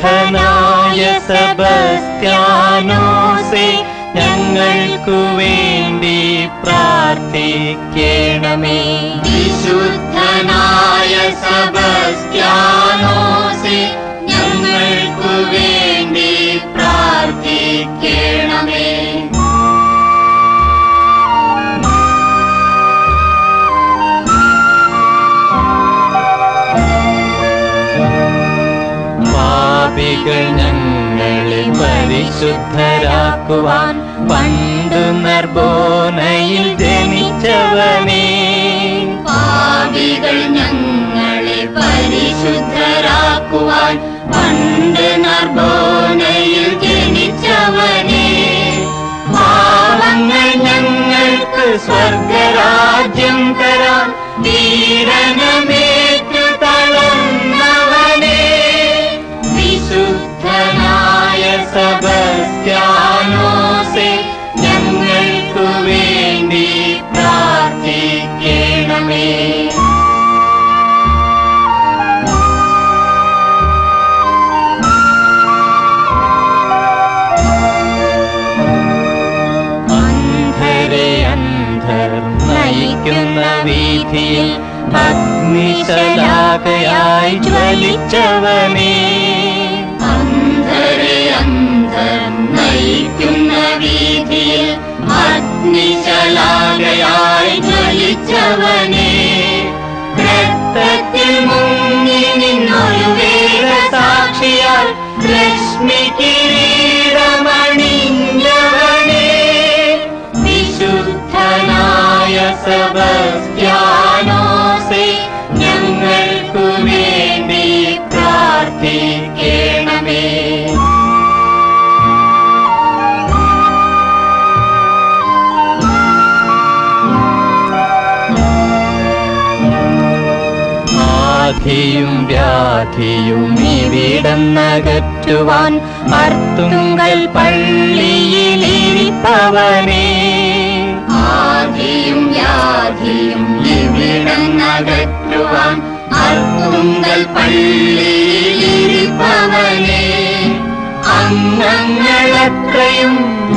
വിശുദ്ധനായ സെബസ്ത്യാനോസെ ഞങ്ങൾക്കു വേണ്ടി പ്രാർത്ഥിക്കണമേ വിശുദ്ധനായ സബസ്ത്യാനോസെ ഞങ്ങൾക്കു വേണ്ടി പ്രാർത്ഥിക്കണമേ പാപികൾ ഞങ്ങളെ പരിശുദ്ധരാക്കുവാൻ പണ്ടു നർബോനയിൽ ജനിച്ചവനേ പാപികൾ ഞങ്ങളെ പരിശുദ്ധരാക്കുവാൻ പണ്ട് നർബോനയിൽ ജനിച്ചവനെ പാവങ്ങൾ ഞങ്ങൾക്ക് സ്വർഗരാജ്യം തരാൻ പീഡനമേറ്റു തളർന്നവനേ വിശുദ്ധനായ സബസ്ത്യാനോസെ ഞങ്ങൾക്കു വേണ്ടി പ്രാർത്ഥിക്കണമേ അന്ധരെ അന്ധർ നയിക്കുന്ന വീതിയിൽ അഗ്നിശലാകയായി ജ്വലിച്ചവനേ അന്ധരെ അന്ധർ നയിക്കുന്ന വീതിയിൽ അഗ്നിശലാകയായി ജ്വലിച്ചവനെ രക്തത്തിൽ മുങ്ങി നിന്നൊരു വേദ സാക്ഷിയാൽ രശ്മി കിരീടമണിഞ്ഞവനേ വിശുദ്ധനായ സെബസ്ത്യാനോസെ ഞങ്ങൾക്കു വേണ്ടി പ്രാർത്ഥിക്കണമേ ആധിയും വ്യാധിയും ഇവിടന്നകറ്റുവാൻ അർത്തുങ്കൽ പള്ളിയിലിരിപ്പവനേ ആദിയും വ്യാധിയും ഇവിടന്നകറ്റുവാൻ അർത്തുങ്കൽ പള്ളിയിലിരിപ്പവനെ അംഗങ്ങളത്രയും